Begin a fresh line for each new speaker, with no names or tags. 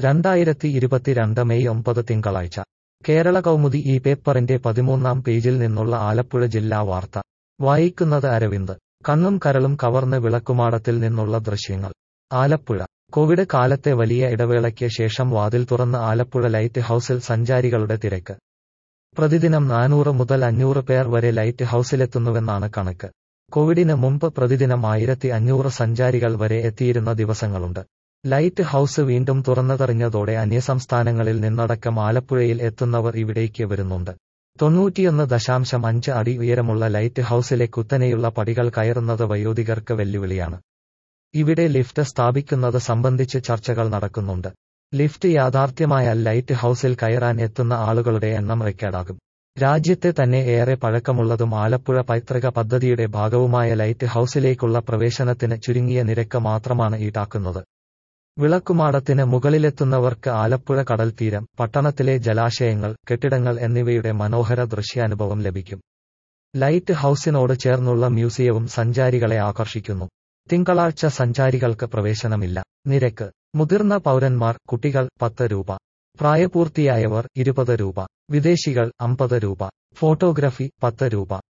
രണ്ടായിരത്തി ഇരുപത്തിരണ്ട് മെയ് ഒമ്പത് തിങ്കളാഴ്ച കേരള കൗമുദി ഈ പേപ്പറിന്റെ പതിമൂന്നാം പേജിൽ നിന്നുള്ള ആലപ്പുഴ ജില്ലാ വാർത്ത വായിക്കുന്നത് അരവിന്ദ് കണ്ണും കരളും കവർന്ന് വിളക്കുമാടത്തിൽ നിന്നുള്ള ദൃശ്യങ്ങൾ ആലപ്പുഴ കോവിഡ് കാലത്തെ വലിയ ഇടവേളയ്ക്ക് ശേഷം വാതിൽ തുറന്ന് ആലപ്പുഴ ലൈറ്റ് ഹൌസിൽ സഞ്ചാരികളുടെ തിരക്ക് പ്രതിദിനം നാനൂറ് മുതൽ അഞ്ഞൂറ് പേർ വരെ ലൈറ്റ് ഹൌസിലെത്തുന്നുവെന്നാണ് കണക്ക് കോവിഡിന് മുമ്പ് പ്രതിദിനം ആയിരത്തി അഞ്ഞൂറ് സഞ്ചാരികൾ വരെ എത്തിയിരുന്ന ദിവസങ്ങളുണ്ട് ലൈറ്റ് ഹൌസ് വീണ്ടും തുറന്നതറിഞ്ഞതോടെ അന്യസംസ്ഥാനങ്ങളിൽ നിന്നടക്കം ആലപ്പുഴയിൽ എത്തുന്നവർ ഇവിടേക്ക് വരുന്നുണ്ട് തൊണ്ണൂറ്റിയൊന്ന് ദശാംശം അഞ്ച് അടി ഉയരമുള്ള ലൈറ്റ് ഹൌസിലെ കുത്തനെയുള്ള പടികൾ കയറുന്നത് വയോധികർക്ക് വെല്ലുവിളിയാണ് ഇവിടെ ലിഫ്റ്റ് സ്ഥാപിക്കുന്നത് സംബന്ധിച്ച് ചർച്ചകൾ നടക്കുന്നുണ്ട് ലിഫ്റ്റ് യാഥാർത്ഥ്യമായാൽ ലൈറ്റ് ഹൌസിൽ കയറാൻ എത്തുന്ന ആളുകളുടെ എണ്ണം റെക്കോർഡാകും രാജ്യത്തെ തന്നെ ഏറെ പഴക്കമുള്ളതും ആലപ്പുഴ പൈതൃക പദ്ധതിയുടെ ഭാഗവുമായ ലൈറ്റ് ഹൌസിലേക്കുള്ള പ്രവേശനത്തിന് ചുരുങ്ങിയ നിരക്ക് മാത്രമാണ് ഈടാക്കുന്നത് വിളക്കുമാടത്തിന് മുകളിലെത്തുന്നവർക്ക് ആലപ്പുഴ കടൽത്തീരം പട്ടണത്തിലെ ജലാശയങ്ങൾ കെട്ടിടങ്ങൾ എന്നിവയുടെ മനോഹര ദൃശ്യാനുഭവം ലഭിക്കും ലൈറ്റ് ഹൌസിനോട് ചേർന്നുള്ള മ്യൂസിയവും സഞ്ചാരികളെ ആകർഷിക്കുന്നു തിങ്കളാഴ്ച സഞ്ചാരികൾക്ക് പ്രവേശനമില്ല നിരക്ക് മുതിർന്ന പൗരന്മാർ കുട്ടികൾ പത്ത് രൂപ പ്രായപൂർത്തിയായവർ ഇരുപത് രൂപ വിദേശികൾ അമ്പത് രൂപ ഫോട്ടോഗ്രഫി പത്ത് രൂപ